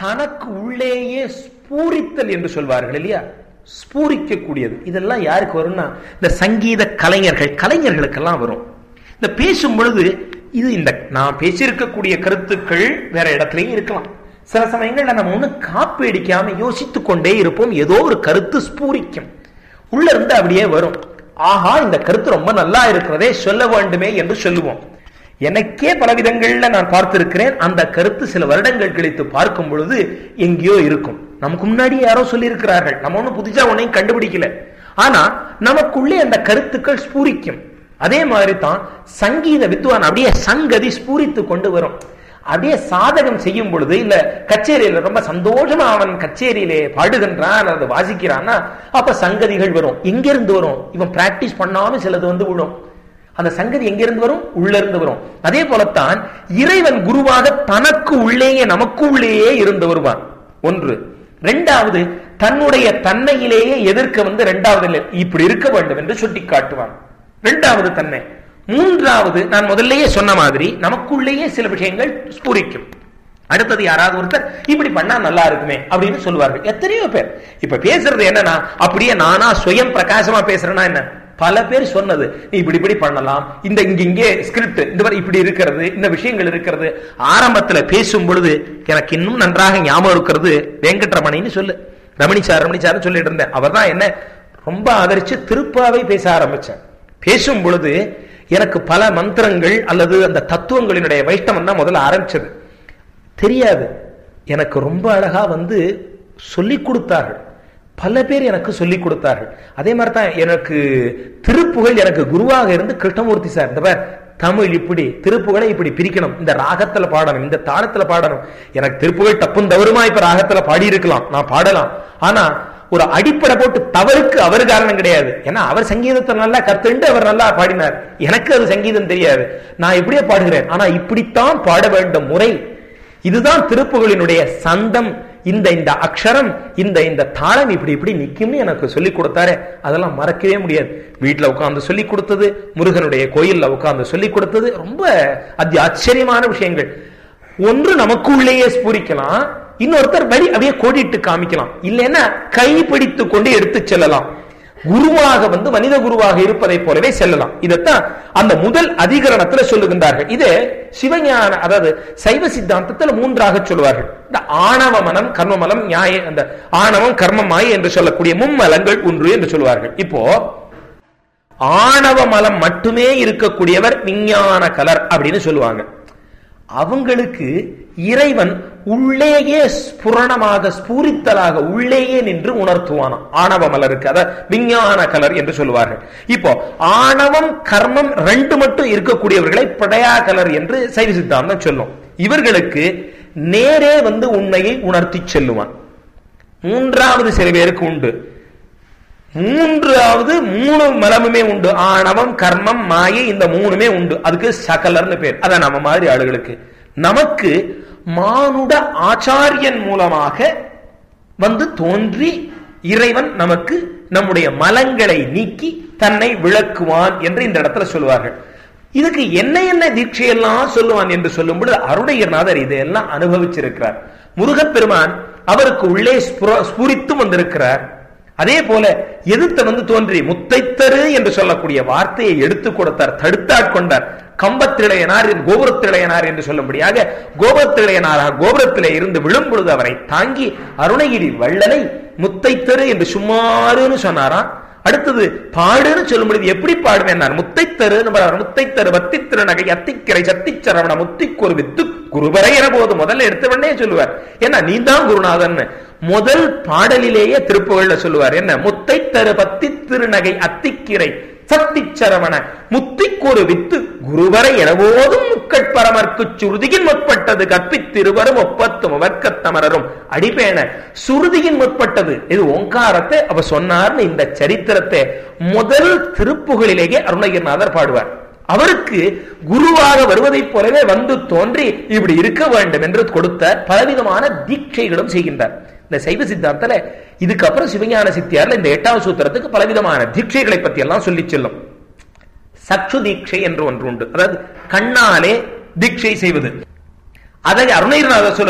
தனக்கு உள்ளேயே ஸ்பூரித்தல் என்று சொல்வார்கள் இல்லையா ஸ்பூரிக்கக்கூடியது இதெல்லாம் யாருக்கு வரும்னா இந்த சங்கீத கலைஞர்கள் கலைஞர்களுக்கெல்லாம் வரும் இந்த பேசும் பொழுது இது இந்த நான் பேசியிருக்கக்கூடிய கருத்துக்கள் வேற இடத்துலயும் இருக்கலாம் சில சமயங்கள்ல நம்ம ஒண்ணு காப்பி அடிக்காம யோசித்துக் கொண்டே இருப்போம் ஏதோ ஒரு கருத்து ஸ்பூரிக்கும் உள்ள இருந்து அப்படியே வரும் ஆஹா இந்த கருத்து ரொம்ப நல்லா இருக்கிறதே சொல்ல வேண்டுமே என்று சொல்லுவோம் எனக்கே பல விதங்கள்ல நான் பார்த்திருக்கிறேன் அந்த கருத்து சில வருடங்கள் கழித்து பார்க்கும் பொழுது எங்கேயோ இருக்கும் நமக்கு முன்னாடி யாரோ சொல்லி இருக்கிறார்கள் நம்ம ஒண்ணும் புதுசா ஒன்னையும் கண்டுபிடிக்கல ஆனா நமக்குள்ளே அந்த கருத்துக்கள் ஸ்பூரிக்கும் அதே மாதிரி தான் சங்கீத வித்வான் அப்படியே சங்கதி ஸ்பூரித்து கொண்டு வரும் அப்படியே சாதகம் செய்யும் பொழுது இல்ல கச்சேரியில ரொம்ப சந்தோஷமா அவன் கச்சேரியிலே பாடுகின்றான் அல்லது வாசிக்கிறான்னா அப்ப சங்கதிகள் வரும் எங்க இருந்து வரும் இவன் பிராக்டிஸ் பண்ணாம சிலது வந்து விடும் அந்த சங்கதி எங்கிருந்து வரும் உள்ள இருந்து வரும் அதே போலத்தான் இறைவன் குருவாக தனக்கு உள்ளேயே நமக்கு உள்ளேயே இருந்து வருவான் ஒன்று ரெண்டாவது தன்னுடைய தன்மையிலேயே எதிர்க்க வந்து இரண்டாவது நிலை இப்படி இருக்க வேண்டும் என்று சுட்டி காட்டுவான் இரண்டாவது தன்மை மூன்றாவது நான் முதல்லயே சொன்ன மாதிரி நமக்குள்ளேயே சில விஷயங்கள் ஸ்பூரிக்கும் அடுத்தது யாராவது ஒருத்தர் இப்படி பண்ணா நல்லா இருக்குமே அப்படின்னு சொல்லுவார்கள் எத்தனையோ பேர் இப்ப பேசுறது என்னன்னா அப்படியே நானா சுயம் பிரகாசமா பேசுறேன்னா என்ன பல பேர் சொன்னது நீ இப்படி இப்படி பண்ணலாம் இந்த இங்க இங்கே ஸ்கிரிப்ட் இந்த மாதிரி இப்படி இருக்கிறது இந்த விஷயங்கள் இருக்கிறது ஆரம்பத்துல பேசும் பொழுது எனக்கு இன்னும் நன்றாக ஞாபகம் இருக்கிறது வெங்கட்ரமணின்னு சொல்லு ரமணிச்சார் ரமணிச்சார் சொல்லிட்டு இருந்தேன் அவர் தான் என்ன ரொம்ப ஆதரிச்சு திருப்பாவை பேச ஆரம்பிச்சேன் பேசும் பொழுது எனக்கு பல மந்திரங்கள் அல்லது அந்த தத்துவங்களினுடைய வைஷ்ணவம் தான் முதல்ல ஆரம்பிச்சது தெரியாது எனக்கு ரொம்ப அழகா வந்து சொல்லி கொடுத்தார்கள் பல பேர் எனக்கு சொல்லி கொடுத்தார்கள் அதே மாதிரி தான் எனக்கு திருப்புகழ் எனக்கு குருவாக இருந்து கிருஷ்ணமூர்த்தி சார் இந்த பார் தமிழ் இப்படி திருப்புகளை இப்படி பிரிக்கணும் இந்த ராகத்துல பாடணும் இந்த தாளத்துல பாடணும் எனக்கு திருப்புகழ் தப்பும் தவறுமா இப்ப ராகத்துல பாடி இருக்கலாம் நான் பாடலாம் ஆனா ஒரு அடிப்படை போட்டு தவறுக்கு அவர் காரணம் கிடையாது ஏன்னா அவர் சங்கீதத்தை நல்லா கத்துண்டு அவர் நல்லா பாடினார் எனக்கு அது சங்கீதம் தெரியாது நான் இப்படியே பாடுகிறேன் ஆனா இப்படித்தான் பாட வேண்டும் முறை இதுதான் திருப்புகளினுடைய சந்தம் இந்த இந்த அக்ஷரம் இந்த இந்த தாளம் இப்படி இப்படி நிக்கும்னு எனக்கு சொல்லி கொடுத்தாரு அதெல்லாம் மறக்கவே முடியாது வீட்டுல உட்கார்ந்து சொல்லி கொடுத்தது முருகனுடைய கோயில்ல உட்கார்ந்து சொல்லி கொடுத்தது ரொம்ப அதி ஆச்சரியமான விஷயங்கள் ஒன்று நமக்குள்ளேயே ஸ்பூரிக்கலாம் இன்னொருத்தர் வழி அப்படியே கோடிட்டு காமிக்கலாம் இல்லைன்னா கைப்பிடித்து கொண்டு எடுத்து செல்லலாம் குருவாக வந்து மனித குருவாக இருப்பதை போலவே செல்லலாம் இதைத்தான் அந்த முதல் அதிகரணத்துல சொல்லுகின்றார்கள் இது சிவஞான அதாவது சைவ சித்தாந்தத்தில் மூன்றாக சொல்லுவார்கள் இந்த ஆணவ மனம் கர்மமலம் நியாய அந்த ஆணவம் கர்மம் மாய என்று சொல்லக்கூடிய மும்மலங்கள் ஒன்று என்று சொல்லுவார்கள் இப்போ ஆணவ மலம் மட்டுமே இருக்கக்கூடியவர் விஞ்ஞான கலர் அப்படின்னு சொல்லுவாங்க அவங்களுக்கு இறைவன் உள்ளேயே ஸ்புரணமாக ஸ்பூரித்தலாக உள்ளேயே நின்று உணர்த்துவானாம் ஆணவ மலருக்கு அத விஞ்ஞான கலர் என்று சொல்லுவார்கள் இப்போ ஆணவம் கர்மம் ரெண்டு மட்டும் இருக்கக்கூடியவர்களை படையா கலர் என்று சைவ சித்தாந்தம் சொல்லும் இவர்களுக்கு நேரே வந்து உண்மையை உணர்த்தி செல்லுவான் மூன்றாவது சில பேருக்கு உண்டு மூன்றாவது மூணு மலமுமே உண்டு ஆணவம் கர்மம் மாயை இந்த மூணுமே உண்டு அதுக்கு சகலர்னு பேர் அதான் நம்ம மாதிரி ஆளுகளுக்கு நமக்கு மானுட ஆச்சாரியன் மூலமாக வந்து தோன்றி இறைவன் நமக்கு நம்முடைய மலங்களை நீக்கி தன்னை விளக்குவான் என்று இந்த இடத்துல சொல்லுவார்கள் இதுக்கு என்ன என்ன தீட்சையெல்லாம் சொல்லுவான் என்று சொல்லும் பொழுது அருணையர்நாதர் இதையெல்லாம் அனுபவிச்சிருக்கிறார் முருகப்பெருமான் அவருக்கு உள்ளே ஸ்புரித்தும் வந்திருக்கிறார் அதே போல எதிர்த்த வந்து தோன்றி முத்தைத்தரு என்று சொல்லக்கூடிய வார்த்தையை எடுத்து கொடுத்தார் தடுத்தாட்கொண்டார் கம்பத்திளையனார் கோபுரத்திளையனார் என்று சொல்லும்படியாக கோபுரத்திளையனாராக கோபுரத்திலே இருந்து விழும் பொழுது அவரை தாங்கி அருணகிரி வள்ளலை முத்தைத்தரு என்று சும்மாறுன்னு சொன்னாராம் அடுத்தது பாடுன்னு சொல்லும் பொழுது எப்படி பாடுவேன் முத்தைத்தரு முத்தைத்தரு வத்தி திருநகை அத்திக்கரை சத்திச்சரவண முத்திக்கொரு வித்து குருவரை என போது முதல்ல எடுத்தவனே சொல்லுவார் ஏன்னா நீ தான் குருநாதன் முதல் பாடலிலேயே திருப்புகள்ல சொல்லுவார் என்ன முத்தைத்தரு பத்தி திருநகை அத்திக்கிரை சத்திச்சரவண முத்திக்கொரு வித்து குருவரை எனவோதும் முக்கட்பரமர்க்கு சுருதியின் முற்பட்டது கற்பித்திருவரும் ஒப்பத்தும் வர்க்கத்தமரரும் அடிப்பேன சுருதியின் முற்பட்டது இது ஓங்காரத்தை அவ சொன்னார்னு இந்த சரித்திரத்தை முதல் திருப்புகளிலேயே அருணகிரிநாதர் பாடுவார் அவருக்கு குருவாக வருவதைப் போலவே வந்து தோன்றி இப்படி இருக்க வேண்டும் என்று கொடுத்த பலவிதமான தீட்சைகளும் செய்கின்றார் இந்த சைவ சித்தாந்தத்துல இதுக்கப்புறம் சிவஞான சித்தியார்ல இந்த எட்டாவது சூத்திரத்துக்கு பலவிதமான தீட்சைகளை பத்தி எல்லாம் சொல்லி செல்லும் சக்ஷு தீட்சை என்று ஒன்று உண்டு அதாவது கண்ணாலே தீட்சை செய்வது அதை அருணகிரிநாதர் சொல்றார்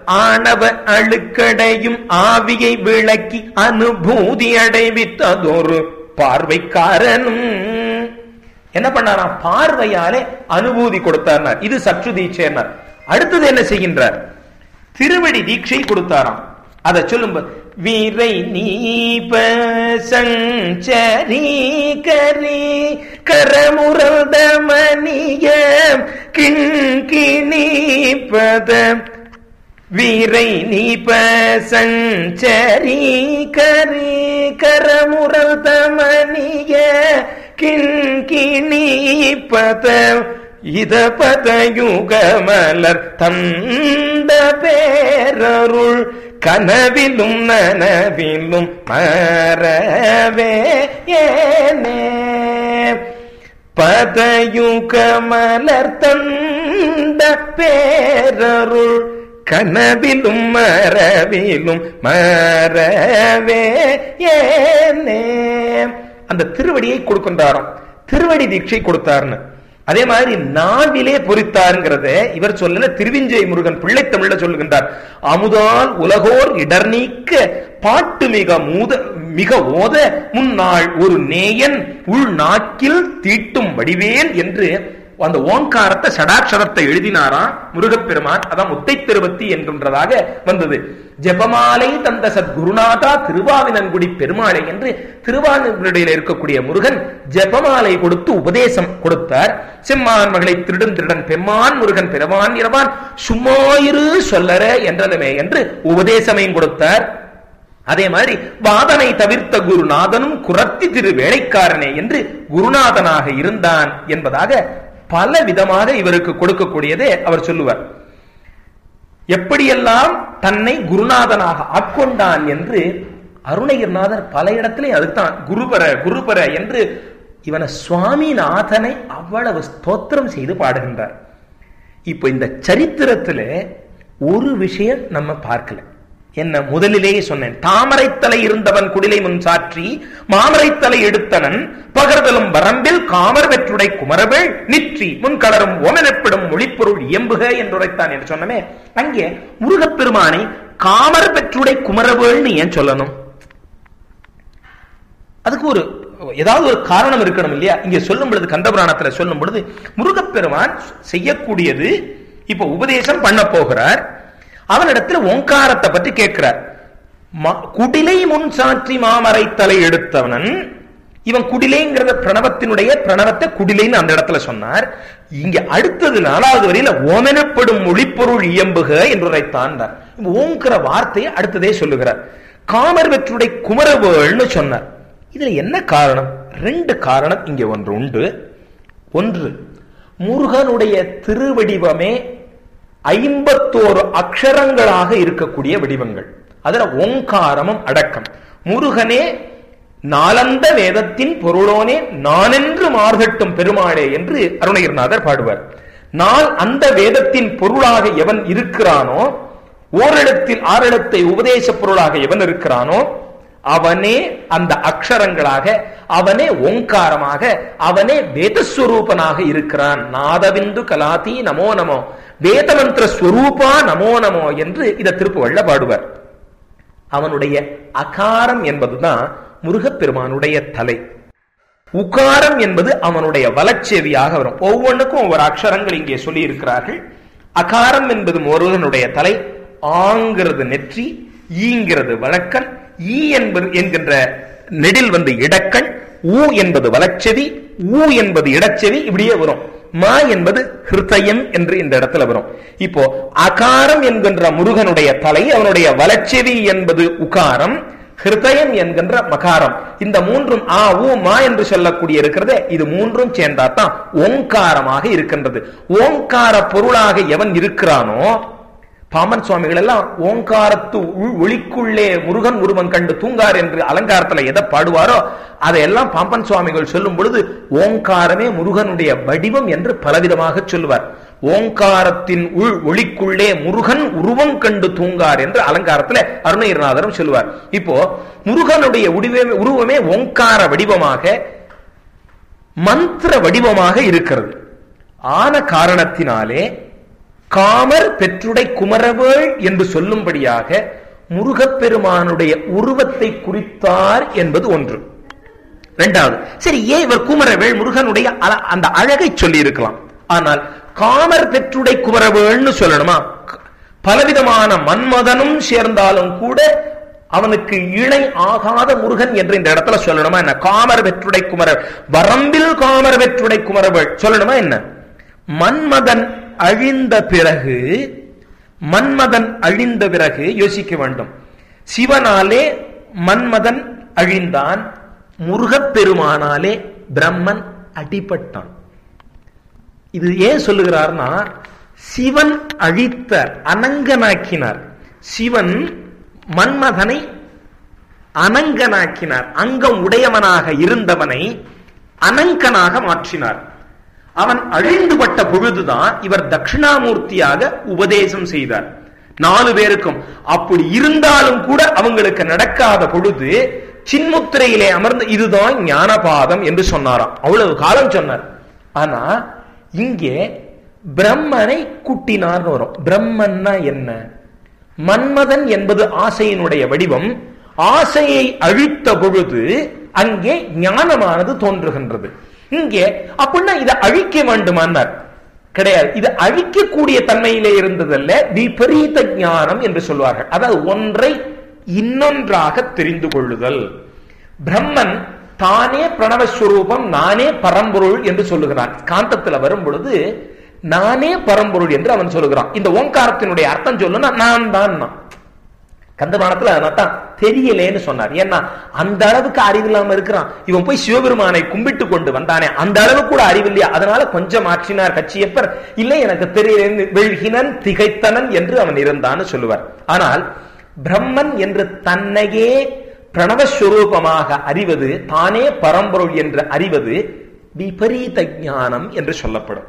ஆணவ அழுக்கடையும் ஆவியை விளக்கி அனுபூதி அடைவித்ததொரு பார்வைக்காரனும் என்ன பண்ணாராம் பார்வையாலே அனுபூதி கொடுத்தார் இது சற்று தீட்சைனார் அடுத்தது என்ன செய்கின்றார் திருவடி தீட்சை கொடுத்தாராம் அதை சொல்லும்போது வீரை நீப சஞ்சரி கரி கரமுரத மணிய கிண்கிணி பத வீரை நீப சஞ்சரி கரி கரமுரத மணிய கிண்கிணி பத இத பதயுகமலர் தந்த பேரருள் கனவிலும் நனவிலும் மறவே ஏனே பதயுகமலர் தந்த பேரருள் கனவிலும் மறவிலும் மறவே ஏனே அந்த திருவடியை கொடுக்கின்றாராம் திருவடி தீட்சை கொடுத்தார்னு அதே மாதிரி நாவிலே பொறித்தாருங்கிறத இவர் சொல்லல திருவிஞ்சை முருகன் பிள்ளை தமிழ்ல சொல்லுகின்றார் அமுதால் உலகோர் இடர் நீக்க பாட்டு மிக மூத மிக ஓத முன்னாள் ஒரு நேயன் உள் நாக்கில் தீட்டும் வடிவேல் என்று அந்த ஓங்காரத்தை சடாட்சரத்தை எழுதினாராம் முருகப்பெருமான் அதான் முத்தை திருவத்தி என்கின்றதாக வந்தது ஜெபமாலை தந்த சத்குருநாதா திருவாவினன்குடி பெருமாளை என்று திருவாவினுடையில் இருக்கக்கூடிய முருகன் ஜெபமாலை கொடுத்து உபதேசம் கொடுத்தார் செம்மான் மகளை திருடன் திருடன் பெம்மான் முருகன் பெருமான் இரவான் சும்மாயிரு சொல்லற என்றனமே என்று உபதேசமையும் கொடுத்தார் அதே மாதிரி வாதனை தவிர்த்த குருநாதனும் குரத்தி திரு வேலைக்காரனே என்று குருநாதனாக இருந்தான் என்பதாக பல விதமாக இவருக்கு கொடுக்கக்கூடியதே அவர் சொல்லுவார் எப்படியெல்லாம் தன்னை குருநாதனாக ஆட்கொண்டான் என்று அருணகிரிநாதர் பல இடத்திலே அதுதான் குருபர குருபர என்று இவனை சுவாமிநாதனை அவ்வளவு ஸ்தோத்திரம் செய்து பாடுகின்றார் இப்ப இந்த சரித்திரத்துல ஒரு விஷயம் நம்ம பார்க்கல என்ன முதலிலேயே சொன்னேன் தாமரைத்தலை இருந்தவன் குடிலை முன் சாற்றி மாமரைத்தலை எடுத்தனன் பகர்தலும் வரம்பில் காமர் வெற்றுடை குமரவேள் நிற்றி முன்கலரும் ஓமெனப்படும் மொழிப்பொருள் இயம்புக என்றுரைத்தான் என்று சொன்னமே அங்கே முருகப்பெருமானை காமர் பெற்றுடை குமரவேள்னு ஏன் சொல்லணும் அதுக்கு ஒரு ஏதாவது ஒரு காரணம் இருக்கணும் இல்லையா இங்க சொல்லும் பொழுது கந்தபுராணத்துல சொல்லும் பொழுது முருகப்பெருமான் செய்யக்கூடியது இப்ப உபதேசம் பண்ண போகிறார் அவனிடத்துல ஓங்காரத்தை பற்றி கேட்கிறார் குடிலை முன் சாற்றி மாமரை தலை எடுத்தவனன் இவன் குடிலைங்கிறத பிரணவத்தினுடைய பிரணவத்தை குடிலைன்னு அந்த இடத்துல சொன்னார் இங்க அடுத்தது நாலாவது வரையில ஓமெனப்படும் மொழிப்பொருள் இயம்புக என்று உரைத்தான் ஓங்கிற வார்த்தையை அடுத்ததே சொல்லுகிறார் காமர் வெற்றுடைய குமரவேள்னு சொன்னார் இதுல என்ன காரணம் ரெண்டு காரணம் இங்க ஒன்று உண்டு ஒன்று முருகனுடைய திருவடிவமே ஐம்பத்தோரு அக்ஷரங்களாக இருக்கக்கூடிய வடிவங்கள் அதுல ஓங்காரமும் அடக்கம் முருகனே நாலந்த வேதத்தின் பொருளோனே நானென்று மார்கட்டும் பெருமாளே என்று அருணகிரிநாதர் பாடுவார் நான் அந்த வேதத்தின் பொருளாக எவன் இருக்கிறானோ ஓரிடத்தில் ஆறிடத்தை உபதேச பொருளாக எவன் இருக்கிறானோ அவனே அந்த அக்ஷரங்களாக அவனே ஓங்காரமாக அவனே வேதஸ்வரூபனாக இருக்கிறான் நாதவிந்து கலாதி நமோ நமோ வேதமந்திர ஸ்வரூபா நமோ நமோ என்று இத திருப்புவள்ள பாடுவார் அவனுடைய அகாரம் என்பதுதான் முருகப்பெருமானுடைய தலை உகாரம் என்பது அவனுடைய வலச்செவியாக வரும் ஒவ்வொன்றுக்கும் ஒவ்வொரு அக்ஷரங்கள் இங்கே சொல்லி இருக்கிறார்கள் அகாரம் என்பது முருகனுடைய தலை ஆங்கிறது நெற்றி ஈங்கிறது வழக்கன் ஈ என்பது என்கின்ற நெடில் வந்து இடக்கண் ஊ என்பது வலச்செவி ஊ என்பது இடச்செவி இப்படியே வரும் மா என்பது ஹிருதயம் என்று இந்த இடத்துல வரும் இப்போ அகாரம் என்கின்ற முருகனுடைய தலை அவனுடைய வலச்செவி என்பது உகாரம் ஹிருதயம் என்கின்ற மகாரம் இந்த மூன்றும் ஆ ஊ மா என்று சொல்லக்கூடிய இருக்கிறதே இது மூன்றும் சேர்ந்தாதான் ஓங்காரமாக இருக்கின்றது ஓங்கார பொருளாக எவன் இருக்கிறானோ பாமன் சுவாமிகள் எல்லாம் ஓங்காரத்து ஒளிக்குள்ளே முருகன் உருவன் கண்டு தூங்கார் என்று அலங்காரத்துல எதை பாடுவாரோ அதையெல்லாம் பாம்பன் சுவாமிகள் சொல்லும் பொழுது ஓங்காரமே முருகனுடைய வடிவம் என்று பலவிதமாக சொல்லுவார் ஓங்காரத்தின் உள் ஒளிக்குள்ளே முருகன் உருவம் கண்டு தூங்கார் என்று அலங்காரத்துல அருணகிரிநாதரும் சொல்லுவார் இப்போ முருகனுடைய உருவமே ஓங்கார வடிவமாக மந்திர வடிவமாக இருக்கிறது ஆன காரணத்தினாலே காமர் பெற்றுடை குமரவேள் என்று சொல்லும்படியாக முருகப்பெருமானுடைய உருவத்தை குறித்தார் என்பது ஒன்று இரண்டாவது சரி ஏன் இவர் குமரவேள் முருகனுடைய அல- அந்த அழகை சொல்லி இருக்கலாம் ஆனால் காமர் பெற்றுடை குமரவேள்னு சொல்லணுமா பலவிதமான மன்மதனும் சேர்ந்தாலும் கூட அவனுக்கு இணை ஆகாத முருகன் என்று இந்த இடத்துல சொல்லணுமா என்ன காமர் வெற்றுடை குமர வரம்பில் காமர் வெற்றுடை குமரவேள் சொல்லணுமா என்ன மன்மதன் அழிந்த பிறகு மன்மதன் அழிந்த பிறகு யோசிக்க வேண்டும் சிவனாலே மன்மதன் அழிந்தான் முருகப்பெருமானாலே பிரம்மன் அடிபட்டான் இது ஏன் சொல்லுகிறார்னா சிவன் அழித்த அனங்கனாக்கினார் சிவன் மன்மதனை அனங்கனாக்கினார் அங்கம் உடையவனாக இருந்தவனை அனங்கனாக மாற்றினார் அவன் அழிந்துபட்ட பொழுதுதான் இவர் தட்சிணாமூர்த்தியாக உபதேசம் செய்தார் நாலு பேருக்கும் அப்படி இருந்தாலும் கூட அவங்களுக்கு நடக்காத பொழுது சின்முத்திரையிலே அமர்ந்து இதுதான் ஞானபாதம் என்று சொன்னாராம் அவ்வளவு காலம் சொன்னார் ஆனா இங்கே பிரம்மனை குட்டினார்னு வரும் பிரம்மன்னா என்ன மன்மதன் என்பது ஆசையினுடைய வடிவம் ஆசையை அழித்த பொழுது அங்கே ஞானமானது தோன்றுகின்றது இங்கே அப்படின்னா இதை அழிக்க வேண்டுமானார் கிடையாது இது அழிக்கக்கூடிய தன்மையிலே இருந்ததல்ல விபரீத ஞானம் என்று சொல்வார்கள் அதாவது ஒன்றை இன்னொன்றாக தெரிந்து கொள்ளுதல் பிரம்மன் தானே பிரணவஸ்வரூபம் நானே பரம்பொருள் என்று சொல்லுகிறான் காந்தத்துல வரும் பொழுது நானே பரம்பொருள் என்று அவன் சொல்லுகிறான் இந்த ஓங்காரத்தினுடைய அர்த்தம் சொல்லுனா நான் தான் நான் கந்தமானத்துல அதான் தெரியலேன்னு சொன்னார் ஏன்னா அந்த அளவுக்கு அறிவு இல்லாம இருக்கிறான் இவன் போய் சிவபெருமானை கும்பிட்டு கொண்டு வந்தானே அந்த அளவு கூட அறிவு இல்லையா அதனால கொஞ்சம் மாற்றினார் கட்சியப்பர் இல்லை எனக்கு தெரியல வெழ்கினன் திகைத்தனன் என்று அவன் இருந்தான்னு சொல்லுவார் ஆனால் பிரம்மன் என்று தன்னையே பிரணவஸ்வரூபமாக அறிவது தானே பரம்பொருள் என்று அறிவது விபரீத ஞானம் என்று சொல்லப்படும்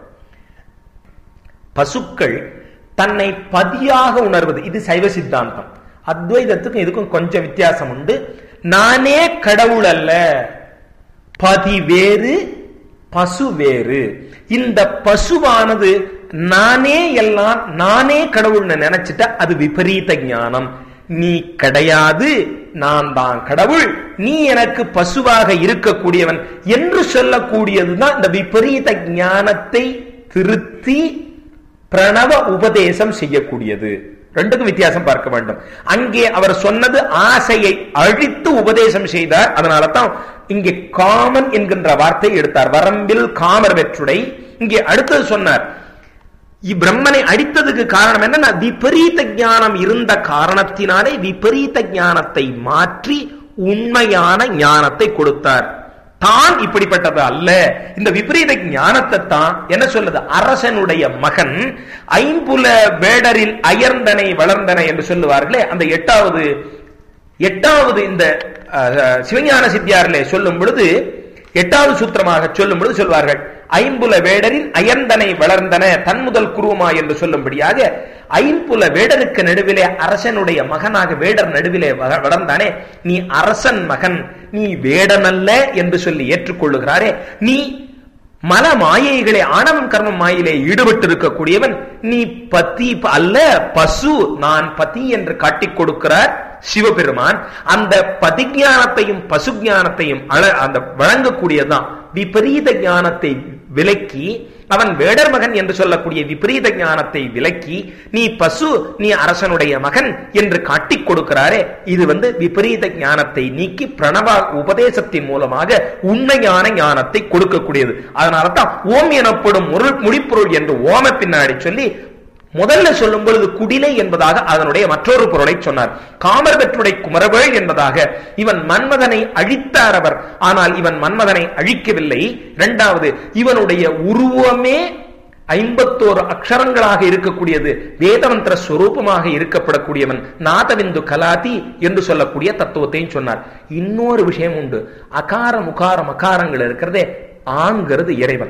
பசுக்கள் தன்னை பதியாக உணர்வது இது சைவ சித்தாந்தம் அத்வைதத்துக்கும் இதுக்கும் கொஞ்சம் வித்தியாசம் உண்டு நானே கடவுள் அல்ல பதி வேறு பசு வேறு இந்த பசுவானது நானே எல்லாம் நானே கடவுள்னு நினைச்சிட்ட அது விபரீத ஞானம் நீ கிடையாது நான் தான் கடவுள் நீ எனக்கு பசுவாக இருக்கக்கூடியவன் என்று சொல்லக்கூடியதுதான் இந்த விபரீத ஞானத்தை திருத்தி பிரணவ உபதேசம் செய்யக்கூடியது ரெண்டுக்கும் வித்தியாசம் பார்க்க வேண்டும் அங்கே அவர் சொன்னது ஆசையை அழித்து உபதேசம் செய்தார் அதனால தான் இங்கே காமன் என்கின்ற வார்த்தை எடுத்தார் வரம்பில் காமர் வெற்றுடை இங்கே அடுத்தது சொன்னார் இப்பிரம்மனை அடித்ததுக்கு காரணம் என்னன்னா விபரீத ஞானம் இருந்த காரணத்தினாலே விபரீத ஞானத்தை மாற்றி உண்மையான ஞானத்தை கொடுத்தார் தான் இப்படிப்பட்டது அல்ல இந்த விபரீத ஞானத்தை தான் என்ன சொல்லுது அரசனுடைய மகன் ஐம்புல வேடரில் அயர்ந்தனை வளர்ந்தனை என்று சொல்லுவார்களே அந்த எட்டாவது எட்டாவது இந்த அஹ், சிவஞான சித்தியாரிலே சொல்லும் பொழுது எட்டாவது சூத்திரமாக சொல்லும் பொழுது சொல்வார்கள் ஐம்புல வேடரின் அயர்ந்தனை வளர்ந்தன தன்முதல் குருவமா என்று சொல்லும்படியாக ஐம்புல வேடருக்கு நடுவிலே அரசனுடைய மகனாக வேடர் நடுவிலே வ- வளர்ந்தானே நீ அரசன் மகன் நீ வேடனல்ல என்று சொல்லி ஏற்றுக்கொள்ளுகிறாரே நீ மல மாயைகளே ஆணவம் கர்மம் மாயிலே ஈடுபட்டு இருக்கக்கூடியவன் நீ பதி ப- அல்ல பசு நான் பதி என்று காட்டிக் கொடுக்கிறார் சிவபெருமான் அந்த பதிஞானத்தையும் பசு ஞானத்தையும் அள- அந்த வழங்கக்கூடியதுதான் விபரீத ஞானத்தை விலக்கி அவன் வேடர் மகன் என்று சொல்லக்கூடிய விபரீத ஞானத்தை விலக்கி நீ பசு நீ அரசனுடைய மகன் என்று காட்டிக் கொடுக்கிறாரே இது வந்து விபரீத ஞானத்தை நீக்கி பிரணவ உபதேசத்தின் மூலமாக உண்மையான ஞானத்தை கொடுக்கக்கூடியது அதனால தான் ஓம் எனப்படும் முருள் முடிப்பொருள் என்று ஓம பின்னாடி சொல்லி முதல்ல சொல்லும் பொழுது குடிலை என்பதாக அதனுடைய மற்றொரு பொருளை சொன்னார் காமர் பெற்றுடை குமரவேள் என்பதாக இவன் மன்மதனை அழித்தார் அவர் ஆனால் இவன் மன்மதனை அழிக்கவில்லை இரண்டாவது இவனுடைய உருவமே ஐம்பத்தோரு அக்ஷரங்களாக இருக்கக்கூடியது வேதமந்திர ஸ்வரூபமாக இருக்கப்படக்கூடியவன் நாதவிந்து கலாதி என்று சொல்லக்கூடிய தத்துவத்தையும் சொன்னார் இன்னொரு விஷயம் உண்டு அகார முகார மகாரங்கள் இருக்கிறதே ஆங்கிறது இறைவன்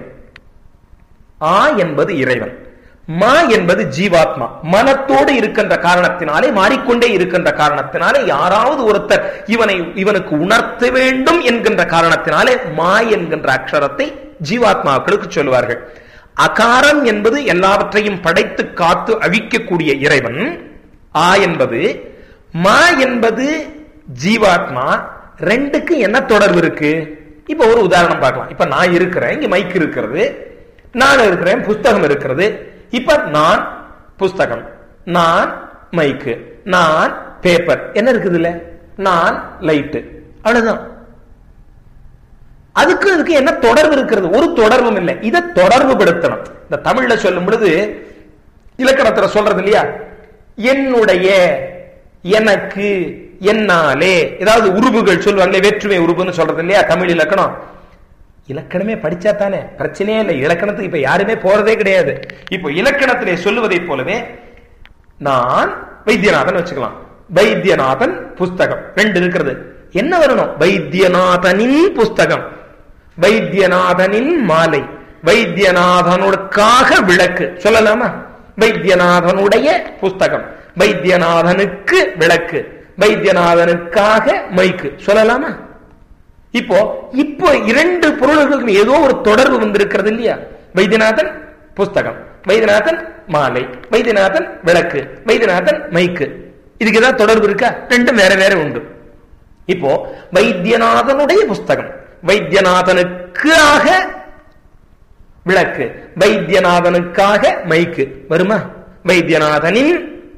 ஆ என்பது இறைவன் மா என்பது ஜீவாத்மா மனத்தோடு இருக்கின்ற காரணத்தினாலே மாறிக்கொண்டே இருக்கின்ற காரணத்தினாலே யாராவது ஒருத்தர் இவனை இவனுக்கு உணர்த்த வேண்டும் என்கின்ற காரணத்தினாலே மா என்கின்ற அக்ஷரத்தை ஜீவாத்மாக்களுக்கு சொல்லுவார்கள் அகாரம் என்பது எல்லாவற்றையும் படைத்து காத்து அழிக்கக்கூடிய இறைவன் ஆ என்பது மா என்பது ஜீவாத்மா ரெண்டுக்கு என்ன தொடர்பு இருக்கு இப்ப ஒரு உதாரணம் பார்க்கலாம் இப்ப நான் இருக்கிறேன் இங்க மைக் இருக்கிறது நான் இருக்கிறேன் புஸ்தகம் இருக்கிறது இப்ப நான் புஸ்தகம் நான் மைக்கு நான் பேப்பர் என்ன இருக்குது இல்ல நான் லைட்டு அவ்வளவுதான் அதுக்கு அதுக்கு என்ன தொடர்பு இருக்கிறது ஒரு தொடர்பும் இல்லை இதை தொடர்பு படுத்தணும் இந்த தமிழ்ல சொல்லும் பொழுது இலக்கணத்துல சொல்றது இல்லையா என்னுடைய எனக்கு என்னாலே ஏதாவது உருவுகள் சொல்லுவாங்களே வேற்றுமை உருவுன்னு சொல்றது இல்லையா தமிழ் இலக்கணம் இலக்கணமே படிச்சா தானே பிரச்சனையே இல்லை இலக்கணத்துக்கு இப்ப யாருமே போறதே கிடையாது இப்போ இலக்கணத்திலே சொல்லுவதை போலவே நான் வைத்தியநாதன் வச்சுக்கலாம் வைத்தியநாதன் புஸ்தகம் ரெண்டு இருக்கிறது என்ன வரணும் வைத்தியநாதனின் புஸ்தகம் வைத்தியநாதனின் மாலை வைத்தியநாதனுக்காக விளக்கு சொல்லலாமா வைத்தியநாதனுடைய புஸ்தகம் வைத்தியநாதனுக்கு விளக்கு வைத்தியநாதனுக்காக மைக்கு சொல்லலாமா இப்போ இப்போ இரண்டு பொருள்களுக்கு ஏதோ ஒரு தொடர்பு வந்திருக்கிறது இல்லையா வைத்தியநாதன் புஸ்தகம் வைத்தியநாதன் மாலை வைத்தியநாதன் விளக்கு வைத்தியநாதன் மைக்கு இதுக்கு ஏதாவது தொடர்பு இருக்கா ரெண்டும் வேற வேற உண்டு இப்போ வைத்தியநாதனுடைய புஸ்தகம் வைத்தியநாதனுக்காக விளக்கு வைத்தியநாதனுக்காக மைக்கு வருமா வைத்தியநாதனின்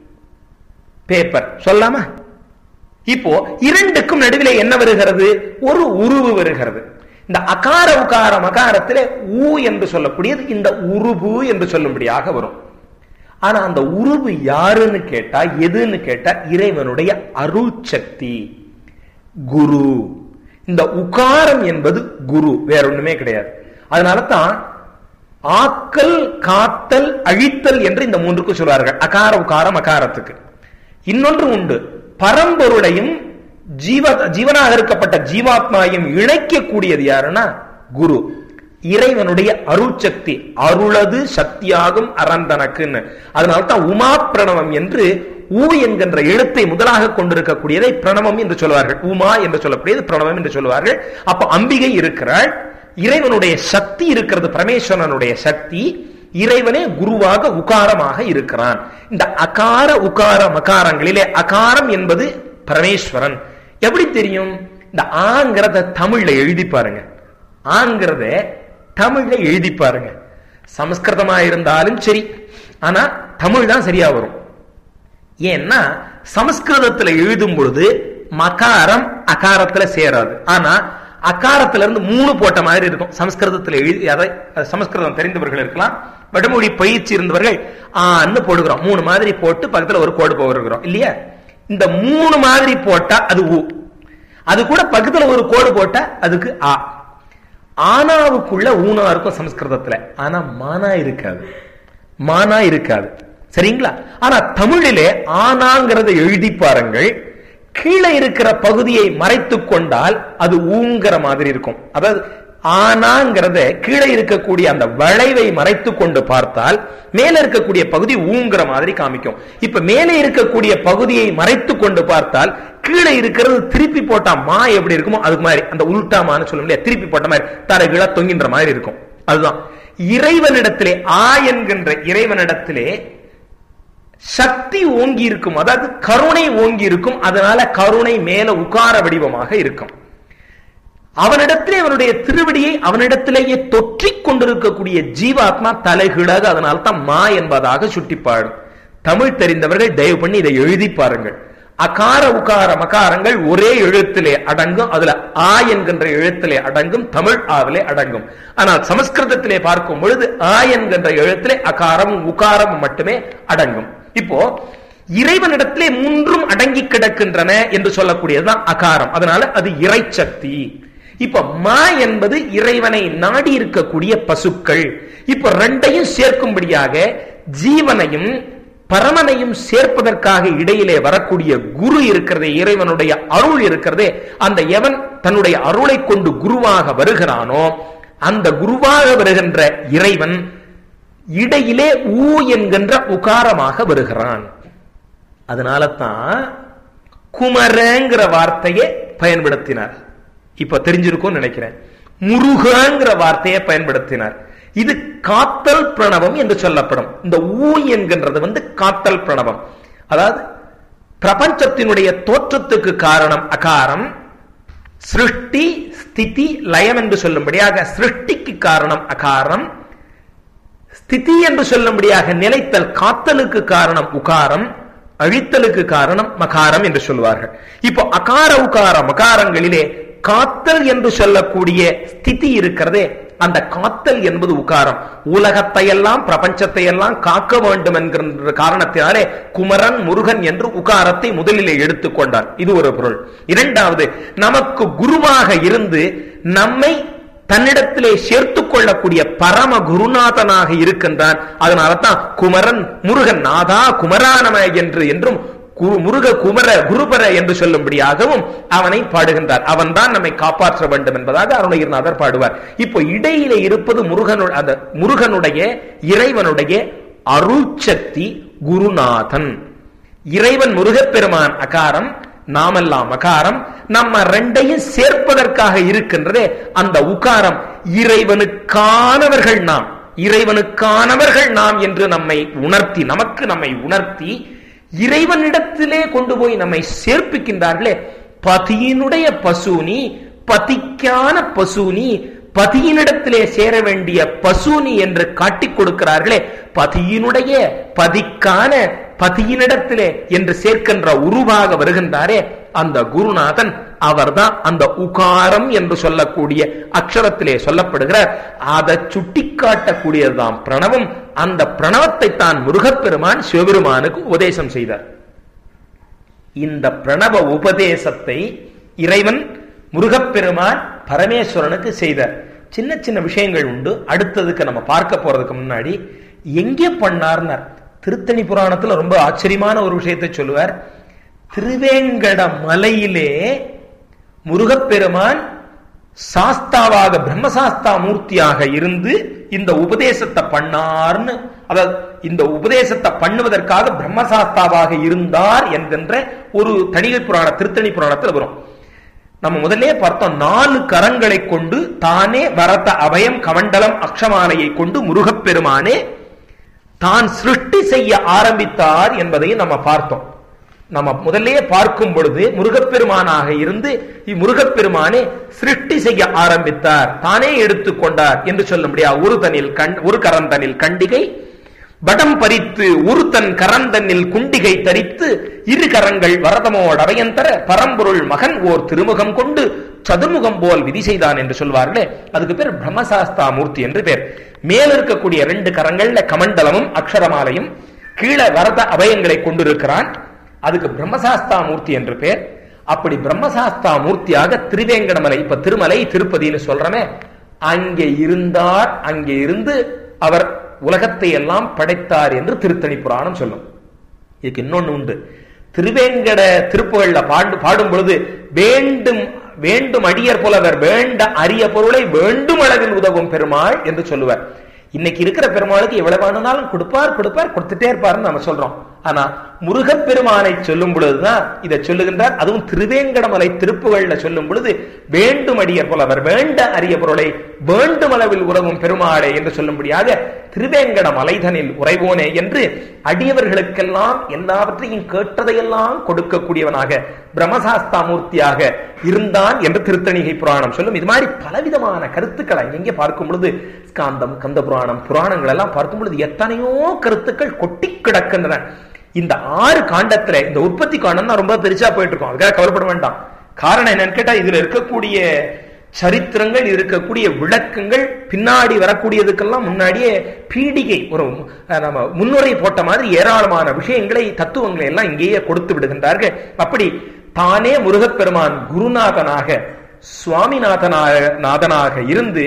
பேப்பர் சொல்லாமா இப்போ இரண்டுக்கும் நடுவிலே என்ன வருகிறது ஒரு உருவு வருகிறது இந்த அகார உகார மகாரத்திலே ஊ என்று சொல்லக்கூடியது இந்த உருபு என்று சொல்லும்படியாக வரும் ஆனா அந்த உருவு யாருன்னு கேட்டா எதுன்னு கேட்டா இறைவனுடைய அருள் சக்தி குரு இந்த உகாரம் என்பது குரு வேற ஒண்ணுமே கிடையாது அதனால தான் ஆக்கல் காத்தல் அழித்தல் என்று இந்த மூன்றுக்கும் சொல்வார்கள் அகார உகாரம் அகாரத்துக்கு இன்னொன்று உண்டு பரம்பொருளையும் ஜீவ ஜீவனாக இருக்கப்பட்ட ஜீவாத்மாவையும் இணைக்கக்கூடியது யாருன்னா குரு இறைவனுடைய அருள் சக்தி அருளது சக்தியாகும் அறந்தனக்குன்னு அதனால தான் உமா பிரணவம் என்று ஊ என்கின்ற எழுத்தை முதலாக கொண்டிருக்கக்கூடியதை பிரணவம் என்று சொல்வார்கள் உமா என்று சொல்லக்கூடியது பிரணவம் என்று சொல்வார்கள் அப்ப அம்பிகை இருக்கிறாள் இறைவனுடைய சக்தி இருக்கிறது பரமேஸ்வரனுடைய சக்தி இறைவனே குருவாக உகாரமாக இருக்கிறான் இந்த அகார உகார மகாரங்களிலே அகாரம் என்பது பரமேஸ்வரன் எப்படி தெரியும் இந்த ஆங்கிறத தமிழ்ல எழுதி பாருங்க ஆங்கிறத தமிழ்ல எழுதி பாருங்க சமஸ்கிருதமா இருந்தாலும் சரி ஆனா தமிழ் தான் சரியா வரும் ஏன்னா சமஸ்கிருதத்துல எழுதும் பொழுது மகாரம் அகாரத்துல சேராது ஆனா அகாரத்துல இருந்து மூணு போட்ட மாதிரி இருக்கும் சமஸ்கிருதத்துல எழுதி அதை சமஸ்கிருதம் தெரிந்தவர்கள் இருக்கலாம் வடமொழி பயிற்சி இருந்தவர்கள் ஆன்னு போடுகிறோம் மூணு மாதிரி போட்டு பக்கத்துல ஒரு கோடு போடுகிறோம் இல்லையா இந்த மூணு மாதிரி போட்டா அது ஊ அது கூட பக்கத்துல ஒரு கோடு போட்டா அதுக்கு ஆ ஆனாவுக்குள்ள ஊனா இருக்கும் சமஸ்கிருதத்துல ஆனா மானா இருக்காது மானா இருக்காது சரிங்களா ஆனா தமிழிலே ஆனாங்கிறத எழுதி பாருங்கள் கீழே இருக்கிற பகுதியை மறைத்து கொண்டால் அது ஊங்கிற மாதிரி இருக்கும் அதாவது ஆனாங்கிறத கீழே இருக்கக்கூடிய அந்த வளைவை மறைத்து கொண்டு பார்த்தால் மேல இருக்கக்கூடிய பகுதி ஊங்கிற மாதிரி காமிக்கும் இப்ப மேலே இருக்கக்கூடிய பகுதியை மறைத்து கொண்டு பார்த்தால் கீழே இருக்கிறது திருப்பி போட்டா மா எப்படி இருக்குமோ அதுக்கு மாதிரி அந்த உள்டாமான்னு சொல்ல முடியாது திருப்பி போட்ட மாதிரி தர கீழே தொங்கின்ற மாதிரி இருக்கும் அதுதான் இறைவனிடத்திலே ஆ என்கின்ற இறைவனிடத்திலே சக்தி ஓங்கி இருக்கும் அதாவது கருணை ஓங்கி இருக்கும் அதனால கருணை மேல உகார வடிவமாக இருக்கும் அவனிடத்திலே அவனுடைய திருவடியை அவனிடத்திலேயே தொற்றிக் கொண்டிருக்கக்கூடிய ஜீவாத்மா தலைகீழாக அதனால தான் மா என்பதாக சுட்டிப்பாடும் தமிழ் தெரிந்தவர்கள் தயவு பண்ணி இதை எழுதி பாருங்கள் அகார உகார மகாரங்கள் ஒரே எழுத்திலே அடங்கும் அதுல ஆ என்கின்ற எழுத்திலே அடங்கும் தமிழ் ஆவிலே அடங்கும் ஆனால் சமஸ்கிருதத்திலே பார்க்கும் பொழுது ஆ என்கின்ற எழுத்திலே அகாரமும் உகாரமும் மட்டுமே அடங்கும் இப்போ இறைவனிடத்திலே மூன்றும் அடங்கி கிடக்கின்றன என்று சொல்லக்கூடியதுதான் அகாரம் அதனால அது இறைச்சக்தி இப்ப மா என்பது இறைவனை நாடி இருக்கக்கூடிய பசுக்கள் இப்ப ரெண்டையும் சேர்க்கும்படியாக ஜீவனையும் பரமனையும் சேர்ப்பதற்காக இடையிலே வரக்கூடிய குரு இருக்கிறதே இறைவனுடைய அருள் இருக்கிறதே அந்த எவன் தன்னுடைய அருளை கொண்டு குருவாக வருகிறானோ அந்த குருவாக வருகின்ற இறைவன் இடையிலே ஊ என்கின்ற உகாரமாக வருகிறான் அதனால தான் குமரங்கிற வார்த்தையை பயன்படுத்தினார் இப்ப தெரிஞ்சிருக்கும் நினைக்கிறேன் முருகங்கிற வார்த்தையை பயன்படுத்தினார் இது காத்தல் பிரணவம் என்று சொல்லப்படும் இந்த ஊ என்கின்றது வந்து காத்தல் பிரணவம் அதாவது பிரபஞ்சத்தினுடைய தோற்றத்துக்கு காரணம் அகாரம் சிருஷ்டி ஸ்திதி லயம் என்று சொல்லும்படியாக சிருஷ்டிக்கு காரணம் அகாரம் ஸ்திதி என்று சொல்லும்படியாக நிலைத்தல் காத்தலுக்கு காரணம் உகாரம் அழித்தலுக்கு காரணம் மகாரம் என்று சொல்வார்கள் இப்போ அகார உகார மகாரங்களிலே காத்தல் என்று சொல்லக்கூடிய ஸ்திதி இருக்கிறதே அந்த காத்தல் என்பது உகாரம் உலகத்தை எல்லாம் பிரபஞ்சத்தை எல்லாம் காக்க வேண்டும் என்கிற காரணத்தினாலே குமரன் முருகன் என்று உகாரத்தை முதலிலே எடுத்துக்கொண்டார் இது ஒரு பொருள் இரண்டாவது நமக்கு குருவாக இருந்து நம்மை தன்னிடத்திலே சேர்த்துக் கொள்ளக்கூடிய பரம குருநாதனாக இருக்கின்றான் அதனால தான் குமரன் முருகன் நாதா குமரானம என்று என்றும் முருக குமர குருபர என்று சொல்லும்படியாகவும் அவனை பாடுகின்றார் அவன் தான் நம்மை காப்பாற்ற வேண்டும் என்பதாக அருணகிரிநாதர் பாடுவார் இப்போ இடையிலே இருப்பது முருகனு அந்த முருகனுடைய இறைவனுடைய அருள் சக்தி குருநாதன் இறைவன் முருகப்பெருமான் அகாரம் நாமெல்லாம் அகாரம் நம்ம ரெண்டையும் சேர்ப்பதற்காக இருக்கின்றதே அந்த உகாரம் இறைவனுக்கானவர்கள் நாம் இறைவனுக்கானவர்கள் நாம் என்று நம்மை உணர்த்தி நமக்கு நம்மை உணர்த்தி இறைவனிடத்திலே கொண்டு போய் நம்மை சேர்ப்பிக்கின்றார்களே பதியினுடைய பசுனி பதிக்கான பசுனி பதியினிடத்திலே சேர வேண்டிய பசுனி என்று காட்டிக் கொடுக்கிறார்களே பதியினுடைய பதிக்கான பதியினிடத்திலே என்று சேர்க்கின்ற உருவாக வருகின்றாரே அந்த குருநாதன் அவர்தான் அந்த உகாரம் என்று சொல்லக்கூடிய அக்ஷரத்திலே சொல்லப்படுகிறார் அதை சுட்டிக்காட்டக்கூடியதுதான் பிரணவம் அந்த பிரணவத்தை தான் முருகப்பெருமான் சிவபெருமானுக்கு உபதேசம் செய்தார் இந்த பிரணவ உபதேசத்தை இறைவன் முருகப்பெருமான் பரமேஸ்வரனுக்கு செய்தார் சின்ன சின்ன விஷயங்கள் உண்டு அடுத்ததுக்கு நம்ம பார்க்க போறதுக்கு முன்னாடி எங்கே பண்ணார்னார் திருத்தணி புராணத்துல ரொம்ப ஆச்சரியமான ஒரு விஷயத்தை சொல்லுவார் திருவேங்கட மலையிலே முருகப்பெருமான் சாஸ்தாவாக பிரம்மசாஸ்தா மூர்த்தியாக இருந்து இந்த உபதேசத்தை பண்ணார்னு அதாவது இந்த உபதேசத்தை பண்ணுவதற்காக பிரம்மசாஸ்தாவாக இருந்தார் என்கின்ற ஒரு தணிகை புராண திருத்தணி புராணத்தில் வரும் நம்ம முதல்ல பார்த்தோம் நாலு கரங்களை கொண்டு தானே வரத அபயம் கமண்டலம் அக்ஷமாலையை கொண்டு முருகப்பெருமானே தான் சிருஷ்டி செய்ய ஆரம்பித்தார் என்பதையும் நம்ம பார்த்தோம் நம்ம முதல்லே பார்க்கும் பொழுது முருகப்பெருமானாக இருந்து இம்முருகப்பெருமானே சிருஷ்டி செய்ய ஆரம்பித்தார் தானே எடுத்துக்கொண்டார் என்று சொல்ல முடியாது ஒரு தனில் கண் ஒரு கரந்தனில் கண்டிகை வடம் பறித்து ஒரு தன் கரந்தனில் குண்டிகை தரித்து இரு கரங்கள் வரதமோட அவையந்தர பரம்பொருள் மகன் ஓர் திருமுகம் கொண்டு சதுர்முகம் போல் விதி செய்தான் என்று சொல்வார்களே அதுக்கு பேர் பிரம்மசாஸ்தா மூர்த்தி என்று பேர் மேல இருக்கக்கூடிய ரெண்டு கரங்கள்ல கமண்டலமும் அக்ஷரமாலையும் கீழே வரத அபயங்களை கொண்டிருக்கிறான் அதுக்கு பிரம்மசாஸ்தா மூர்த்தி என்று பேர் அப்படி பிரம்மசாஸ்தா மூர்த்தியாக திருவேங்கடமலை இப்ப திருமலை திருப்பதினு சொல்றமே அங்கே இருந்தார் அங்கே இருந்து அவர் உலகத்தை எல்லாம் படைத்தார் என்று திருத்தணி புராணம் சொல்லும் இதுக்கு இன்னொன்னு உண்டு திருவேங்கட திருப்புகள்ல பாடு பாடும் பொழுது வேண்டும் வேண்டும் அடியர் புலவர் வேண்ட அரிய பொருளை வேண்டும் அளவில் உதவும் பெருமாள் என்று சொல்லுவார் இன்னைக்கு இருக்கிற பெருமாளுக்கு எவ்வளவு வேணும்னாலும் கொடுப்பார் கொடுப்பார் கொடுத்துட்டே இருப்பாருன்னு நம்ம சொல்றோம் ஆனா முருகப்பெருமானை சொல்லும் பொழுதுதான் இதை சொல்லுகின்றார் அதுவும் திருவேங்கடமலை திருப்புகள்ல சொல்லும் பொழுது வேண்டும் அடியர் புலவர் வேண்ட அரிய பொருளை வேண்டும் அளவில் உறவும் பெருமாளே என்று சொல்லும்படியாக திருவேங்கட மலைதனில் உறைவோனே என்று அடியவர்களுக்கெல்லாம் எல்லாவற்றையும் கேட்டதையெல்லாம் கொடுக்கக்கூடியவனாக பிரம்மசாஸ்தா மூர்த்தியாக இருந்தான் என்று திருத்தணிகை புராணம் சொல்லும் இது மாதிரி பலவிதமான கருத்துக்களை எங்கே பார்க்கும் பொழுது ஸ்காந்தம் கந்த புராணம் புராணங்கள் எல்லாம் பார்க்கும் பொழுது எத்தனையோ கருத்துக்கள் கொட்டி கிடக்கின்றன இந்த ஆறு காண்டத்துல இந்த உற்பத்தி காண்டம் தான் ரொம்ப பெருசா போயிட்டு இருக்கோம் அதுக்காக கவலைப்பட வேண்டாம் காரணம் என்னன்னு கேட்டா இதுல இருக்கக்கூடிய சரித்திரங்கள் இருக்கக்கூடிய விளக்கங்கள் பின்னாடி வரக்கூடியதுக்கெல்லாம் முன்னாடியே பீடிகை ஒரு நம்ம முன்னுரை போட்ட மாதிரி ஏராளமான விஷயங்களை தத்துவங்களை எல்லாம் இங்கேயே கொடுத்து விடுகின்றார்கள் அப்படி தானே முருகப்பெருமான் குருநாதனாக சுவாமிநாதனாக நாதனாக இருந்து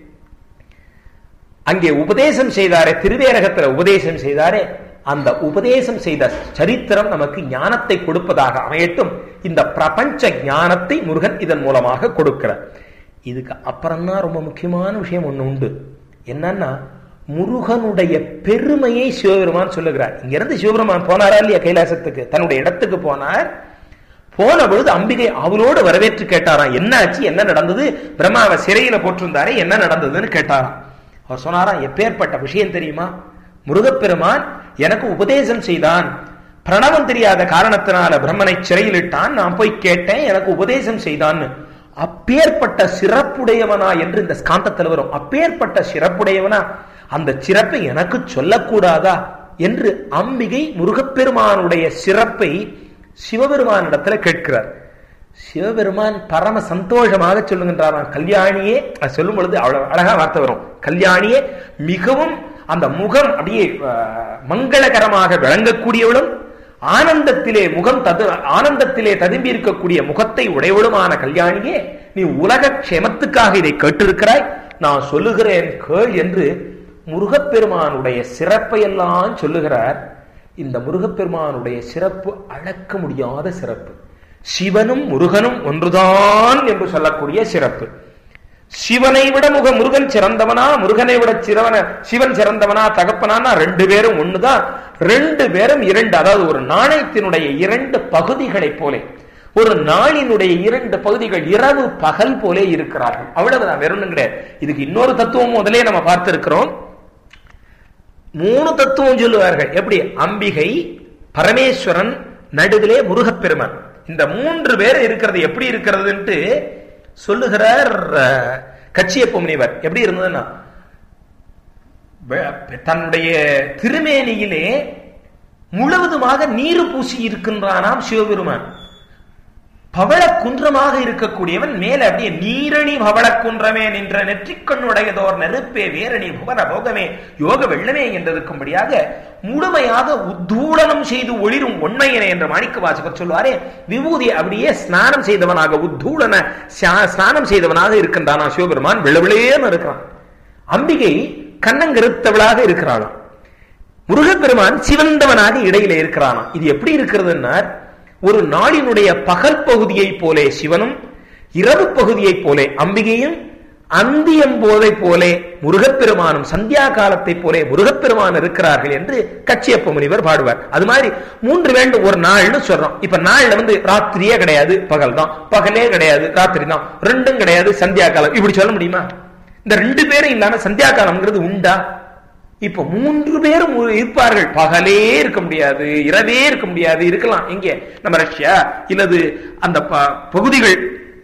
அங்கே உபதேசம் செய்தாரே திருவேரகத்துல உபதேசம் செய்தாரே அந்த உபதேசம் செய்த சரித்திரம் நமக்கு ஞானத்தை கொடுப்பதாக அமையட்டும் இந்த பிரபஞ்ச ஞானத்தை முருகன் இதன் மூலமாக கொடுக்கிறார் இதுக்கு அப்புறம்தான் ரொம்ப முக்கியமான விஷயம் ஒண்ணு உண்டு என்னன்னா முருகனுடைய பெருமையை சிவபெருமான் சொல்லுகிறார் இங்கிருந்து சிவபெருமான் போனாரா இல்லையா கைலாசத்துக்கு தன்னுடைய இடத்துக்கு போனார் போன பொழுது அம்பிகை அவளோடு வரவேற்று கேட்டாராம் என்ன ஆச்சு என்ன நடந்தது பிரம்மாவை சிறையில போட்டிருந்தாரே என்ன நடந்ததுன்னு கேட்டாராம் அவர் சொன்னாராம் எப்பேற்பட்ட விஷயம் தெரியுமா முருகப்பெருமான் எனக்கு உபதேசம் செய்தான் பிரணவம் தெரியாத காரணத்தினால பிரம்மனை சிறையில் இட்டான் நான் போய் கேட்டேன் எனக்கு உபதேசம் செய்தான்னு அப்பேற்பட்ட சிறப்புடையவனா என்று இந்த ஸ்காந்தத்தில் வரும் அப்பேற்பட்ட சிறப்புடையவனா அந்த சிறப்பை எனக்கு சொல்லக்கூடாதா என்று அம்பிகை முருகப்பெருமானுடைய சிறப்பை சிவபெருமானிடத்துல கேட்கிறார் சிவபெருமான் பரம சந்தோஷமாக சொல்லுகின்றாராம் கல்யாணியே அது சொல்லும் பொழுது அவ்வளவு அழகா வார்த்தை வரும் கல்யாணியே மிகவும் அந்த முகம் அப்படியே அஹ், மங்களகரமாக விளங்கக்கூடியவளும் ஆனந்தத்திலே முகம் தது ஆனந்தத்திலே ததும்பி இருக்கக்கூடிய முகத்தை உடையவளுமான கல்யாணியே நீ உலக க்ஷேமத்துக்காக இதை கேட்டிருக்கிறாய் நான் சொல்லுகிறேன் கேள் என்று முருகப்பெருமானுடைய சிறப்பை எல்லாம் சொல்லுகிறார் இந்த முருகப்பெருமானுடைய சிறப்பு அளக்க முடியாத சிறப்பு சிவனும் முருகனும் ஒன்றுதான் என்று சொல்லக்கூடிய சிறப்பு சிவனை விட முக முருகன் சிறந்தவனா முருகனை விட சிறவன சிவன் சிறந்தவனா தகப்பனானா ரெண்டு பேரும் ஒண்ணுதான் ரெண்டு பேரும் இரண்டு அதாவது ஒரு நாணயத்தினுடைய இரண்டு பகுதிகளைப் போலே ஒரு நாளினுடைய இரண்டு பகுதிகள் இரவு பகல் போலே இருக்கிறார்கள் அவ்வளவுதான் வேற ஒண்ணும் கிடையாது இதுக்கு இன்னொரு தத்துவம் முதலே நம்ம பார்த்திருக்கிறோம் மூணு தத்துவம் சொல்லுவார்கள் எப்படி அம்பிகை பரமேஸ்வரன் நடுவிலே முருகப்பெருமான் இந்த மூன்று பேர் இருக்கிறது எப்படி இருக்கிறதுன்ட்டு சொல்லுகிறார் அஹ், கச்சியப்ப முனிவர் எப்படி இருந்ததுன்னா வெ- தன்னுடைய திருமேனியிலே முழுவதுமாக நீர் பூசி இருக்கின்றானாம் சிவபெருமான் பவள குன்றமாக இருக்கக்கூடியவன் மேல அப்படியே நீரணி பவள குன்றமே நின்ற நெற்றிக்கண்ணுடையதோர் நெருப்பே வேரணி புவன போகமே யோக வெள்ளமே என்றிருக்கும்படியாக முழுமையாக உத்தூளனம் செய்து ஒளிரும் உண்மையனே என்ற மாணிக்க வாசகர் சொல்வாரே விபூதி அப்படியே ஸ்நானம் செய்தவனாக உத்தூளன சா- ஸ்நானம் செய்தவனாக இருக்கின்றானா சிவபெருமான் வெள்ளவிளேன்னு இருக்கிறான் அம்பிகை கண்ணங்கருத்தவளாக இருக்கிறாளாம் முருகப்பெருமான் சிவந்தவனாக இடையில இருக்கிறானா இது எப்படி இருக்கிறதுன்னா ஒரு நாளினுடைய பகல் பகுதியை போலே சிவனும் இரவு பகுதியைப் போலே அம்பிகையும் அந்தியம் போதை போலே முருகப்பெருமானும் சந்தியா காலத்தைப் போலே முருகப்பெருமான் இருக்கிறார்கள் என்று கச்சியப்ப முனிவர் பாடுவார் அது மாதிரி மூன்று வேண்டும் ஒரு நாள்னு சொல்றோம் இப்ப நாள்ல வந்து ராத்திரியே கிடையாது பகல் தான் பகலே கிடையாது ராத்திரி தான் ரெண்டும் கிடையாது சந்தியா காலம் இப்படி சொல்ல முடியுமா இந்த ரெண்டு பேரும் இல்லாம சந்தியா காலம்ங்கிறது உண்டா இப்ப மூன்று பேரும் ஒரு- இருப்பார்கள் பகலே இருக்க முடியாது இரவே இருக்க முடியாது இருக்கலாம் எங்க நம்ம ரஷ்யா இல்லது அந்த ப- பகுதிகள்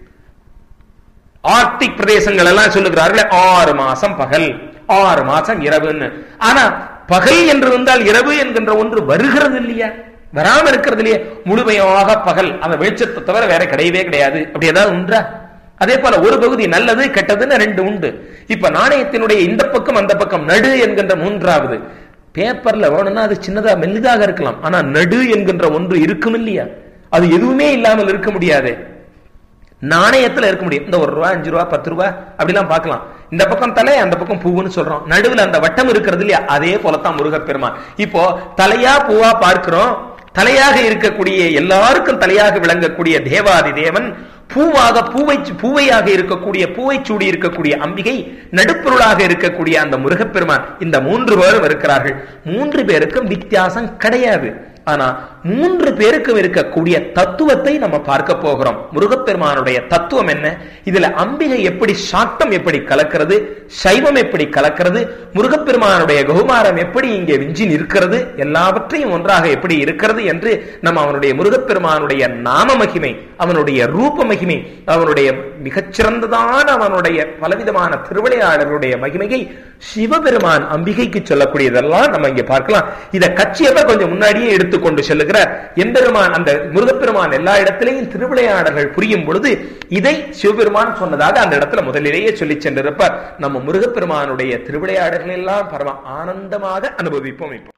ஆர்டிக் பிரதேசங்கள் எல்லாம் சொல்லுகிறார்கள் ஆறு மாசம் பகல் ஆறு மாசம் இரவுன்னு ஆனா பகல் என்று வந்தால் இரவு என்கின்ற ஒன்று வருகிறது இல்லையா வராம இருக்கிறது இல்லையா முழுமையாக பகல் அந்த வெளிச்சத்தை தவிர வேற கிடையவே கிடையாது அப்படி ஏதாவது உண்டா அதே போல ஒரு பகுதி நல்லது கெட்டதுன்னு ரெண்டு உண்டு இப்ப நாணயத்தினுடைய இந்த பக்கம் அந்த பக்கம் நடு என்கின்ற மூன்றாவது பேப்பர்ல வேணும்னா அது சின்னதா மெல்லிதாக இருக்கலாம் ஆனா நடு என்கின்ற ஒன்று இருக்கும் இல்லையா அது எதுவுமே இல்லாமல் இருக்க முடியாது நாணயத்துல இருக்க முடியும் இந்த ஒரு ரூபா அஞ்சு ரூபா பத்து ரூபா அப்படிலாம் பார்க்கலாம் இந்த பக்கம் தலை அந்த பக்கம் பூவுன்னு சொல்றோம் நடுவுல அந்த வட்டம் இருக்கிறது இல்லையா அதே போலத்தான் முருகப்பெருமான் இப்போ தலையா பூவா பார்க்கிறோம் தலையாக இருக்கக்கூடிய எல்லாருக்கும் தலையாக விளங்கக்கூடிய தேவாதி தேவன் பூவாக பூவை பூவையாக இருக்கக்கூடிய பூவை சூடி இருக்கக்கூடிய அம்பிகை நடுப்பொருளாக இருக்கக்கூடிய அந்த முருகப்பெருமான் இந்த மூன்று பேரும் இருக்கிறார்கள் மூன்று பேருக்கும் வித்தியாசம் கிடையாது ஆனா மூன்று பேருக்கும் இருக்கக்கூடிய தத்துவத்தை நம்ம பார்க்க போகிறோம் முருகப்பெருமானுடைய தத்துவம் என்ன இதுல அம்பிகை எப்படி சாட்டம் எப்படி கலக்கிறது சைவம் எப்படி கலக்கிறது முருகப்பெருமானுடைய கௌமாரம் எப்படி இங்கே விஞ்சி நிற்கிறது எல்லாவற்றையும் ஒன்றாக எப்படி இருக்கிறது என்று நம்ம அவனுடைய முருகப்பெருமானுடைய நாம மகிமை அவனுடைய ரூப மகிமை அவனுடைய மிகச்சிறந்ததான அவனுடைய பலவிதமான திருவிளையாடலுடைய மகிமையை சிவபெருமான் அம்பிகைக்கு சொல்லக்கூடியதெல்லாம் நம்ம இங்க பார்க்கலாம் இத கட்சியப்ப கொஞ்சம் முன்னாடியே எடுத்துக்கொண்டு செல்லுகிறார் எம்பெருமான் அந்த முருகப்பெருமான் எல்லா இடத்திலையும் திருவிளையாடல்கள் புரியும் பொழுது இதை சிவபெருமான் சொன்னதாக அந்த இடத்துல முதலிலேயே சொல்லி சென்றிருப்பார் நம்ம முருகப்பெருமானுடைய திருவிளையாடல்கள் எல்லாம் பரம ஆனந்தமாக அனுபவிப்போம் இப்போ